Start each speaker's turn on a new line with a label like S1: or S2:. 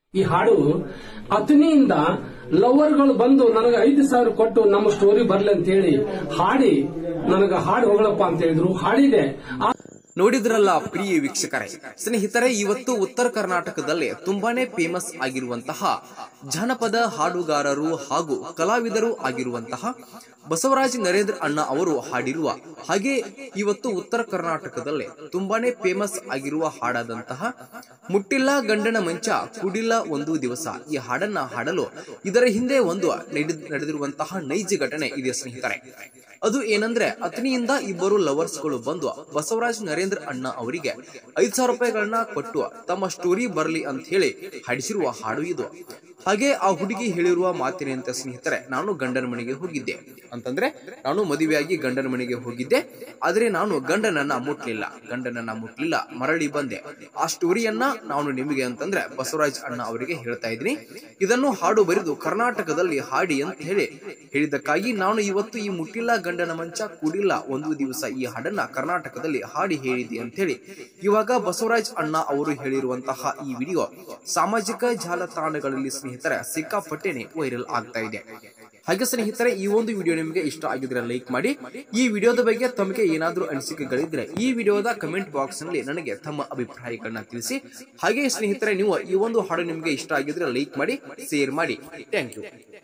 S1: ಈ ಹಾಡು ಅತನಿಯಿಂದ ಲವರ್ಗಳು ಬಂದು ನನಗೆ ಐದು ಸಾವಿರ ಕೊಟ್ಟು ನಮ್ಮ ಸ್ಟೋರಿ ಬರ್ಲಿ ಅಂತ ಹೇಳಿ ಹಾಡಿ ನನಗ ಹಾಡು ಹೋಗಳಪ್ಪ ಅಂತ ಹೇಳಿದ್ರು ಹಾಡಿದೆ ಆ
S2: ನೋಡಿದ್ರಲ್ಲ ಪ್ರಿಯ ವೀಕ್ಷಕರೇ ಸ್ನೇಹಿತರೆ ಇವತ್ತು ಉತ್ತರ ಕರ್ನಾಟಕದಲ್ಲಿ ತುಂಬಾನೇ ಫೇಮಸ್ ಆಗಿರುವಂತಹ ಜನಪದ ಹಾಡುಗಾರರು ಹಾಗೂ ಕಲಾವಿದರು ಆಗಿರುವಂತಹ ಬಸವರಾಜ್ ನರೇಂದ್ರ ಅಣ್ಣ ಅವರು ಹಾಡಿರುವ ಹಾಗೆ ಇವತ್ತು ಉತ್ತರ ಕರ್ನಾಟಕದಲ್ಲಿ ತುಂಬಾನೇ ಫೇಮಸ್ ಆಗಿರುವ ಹಾಡಾದಂತಹ ಮುಟ್ಟಿಲ್ಲ ಗಂಡನ ಮಂಚ ಕುಡಿಲ್ಲ ಒಂದು ದಿವಸ ಈ ಹಾಡನ್ನ ಹಾಡಲು ಇದರ ಹಿಂದೆ ಒಂದು ನಡೆದ್- ನಡೆದಿರುವಂತಹ ನೈಜ ಘಟನೆ ಇದೆ ಸ್ನೇಹಿತರೆ ಅದು ಏನಂದ್ರೆ ಅತನಿಯಿಂದ ಇಬ್ಬರು ಲವರ್ಸ್ ಗಳು ಬಂದು ಬಸವರಾಜ್ ನರೇಂದ್ರ ಅಣ್ಣ ಅವರಿಗೆ ಐದ್ ಸಾವಿರ ರೂಪಾಯಿಗಳನ್ನ ಕೊಟ್ಟು ತಮ್ಮ ಸ್ಟೋರಿ ಬರಲಿ ಅಂತ ಹೇಳಿ ಹಾಡಿಸಿರುವ ಹಾಡು ಇದು ಹಾಗೆ ಆ ಹುಡುಗಿ ಹೇಳಿರುವ ಮಾತಿನಂತೆ ಸ್ನೇಹಿತರೆ ನಾನು ಗಂಡನ ಮನೆಗೆ ಹೋಗಿದ್ದೆ ಅಂತಂದ್ರೆ ನಾನು ಮದುವೆಯಾಗಿ ಗಂಡನ ಮನೆಗೆ ಹೋಗಿದ್ದೆ ಆದ್ರೆ ನಾನು ಗಂಡನನ್ನ ಮುಟ್ಲಿಲ್ಲ ಗಂಡನನ್ನ ಮುಟ್ಲಿಲ್ಲ ಮರಳಿ ಬಂದೆ ಆ ಸ್ಟೋರಿಯನ್ನ ನಾನು ನಿಮಗೆ ಅಂತಂದ್ರೆ ಬಸವರಾಜ್ ಅಣ್ಣ ಅವರಿಗೆ ಹೇಳ್ತಾ ಇದ್ದೀನಿ ಇದನ್ನು ಹಾಡು ಬರೆದು ಕರ್ನಾಟಕದಲ್ಲಿ ಹಾಡಿ ಅಂತ ಹೇಳಿ ಹೇಳಿದ್ದಕ್ಕಾಗಿ ನಾನು ಇವತ್ತು ಈ ಮುಟ್ಟಿಲ್ಲ ಗಂಡನ ಮಂಚ ಕೂಡಿಲ್ಲ ಒಂದು ದಿವಸ ಈ ಹಾಡನ್ನ ಕರ್ನಾಟಕದಲ್ಲಿ ಹಾಡಿ ಹೇಳಿದೆ ಅಂತ ಹೇಳಿ ಇವಾಗ ಬಸವರಾಜ್ ಅಣ್ಣ ಅವರು ಹೇಳಿರುವಂತಹ ಈ ವಿಡಿಯೋ ಸಾಮಾಜಿಕ ಜಾಲತಾಣಗಳಲ್ಲಿ ಸ್ನೇಹಿತರೆ ಸಿಕ್ಕಾಪಟ್ಟೆನೆ ವೈರಲ್ ಆಗ್ತಾ ಇದೆ ಹಾಗೆ ಸ್ನೇಹಿತರೆ ಈ ಒಂದು ವಿಡಿಯೋ ನಿಮಗೆ ಇಷ್ಟ ಆಗಿದ್ರೆ ಲೈಕ್ ಮಾಡಿ ಈ ವಿಡಿಯೋದ ಬಗ್ಗೆ ತಮಗೆ ಏನಾದ್ರೂ ಅನಿಸಿಕೆಗಳಿದ್ರೆ ಈ ವಿಡಿಯೋದ ಕಮೆಂಟ್ ಬಾಕ್ಸ್ ನಲ್ಲಿ ನನಗೆ ತಮ್ಮ ಅಭಿಪ್ರಾಯಗಳನ್ನ ತಿಳಿಸಿ ಹಾಗೆ ಸ್ನೇಹಿತರೆ ನೀವು ಈ ಒಂದು ಹಾಡು ನಿಮಗೆ ಇಷ್ಟ ಆಗಿದ್ರೆ ಲೈಕ್ ಮಾಡಿ ಶೇರ್ ಮಾಡಿ ಥ್ಯಾಂಕ್ ಯು